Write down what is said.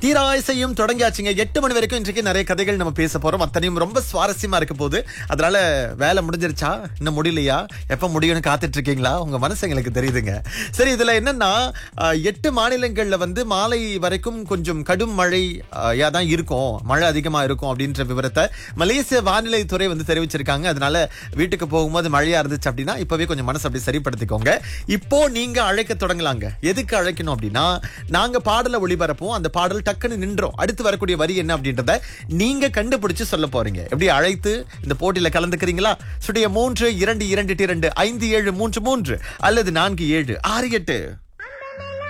தீராயசையும் தொடங்கியாச்சுங்க எட்டு மணி வரைக்கும் இன்றைக்கு நிறைய கதைகள் நம்ம பேச போறோம் அத்தனையும் ரொம்ப சுவாரஸ்யமா இருக்க போகுது அதனால வேலை முடிஞ்சிருச்சா இன்னும் முடியலையா எப்ப முடியும்னு காத்துட்டு இருக்கீங்களா உங்க மனசு எங்களுக்கு தெரியுதுங்க சரி இதுல என்னன்னா அஹ், எட்டு மாநிலங்கள்ல வந்து மாலை வரைக்கும் கொஞ்சம் கடும் மழை அஹ், தான் இருக்கும் மழை அதிகமா இருக்கும் அப்படின்ற விவரத்தை மலேசிய வானிலை துறை வந்து தெரிவிச்சிருக்காங்க அதனால வீட்டுக்கு போகும்போது மழையா இருந்துச்சு அப்படின்னா இப்பவே கொஞ்சம் மனசு அப்படி சரிப்படுத்திக்கோங்க இப்போ நீங்க அழைக்க தொடங்கலாங்க எதுக்கு அழைக்கணும் அப்படின்னா நாங்க பாடலை ஒளிபரப்போம் அந்த பாடல் டக்குன்னு நின்றோம் அடுத்து வரக்கூடிய வரி என்ன அப்படின்றத நீங்க கண்டுபிடிச்சு சொல்ல போறீங்க எப்படி அழைத்து இந்த போட்டியில கலந்துக்கிறீங்களா சுடைய மூன்று இரண்டு இரண்டு இரண்டு ஐந்து ஏழு மூன்று மூன்று அல்லது நான்கு ஏழு ஆறு எட்டு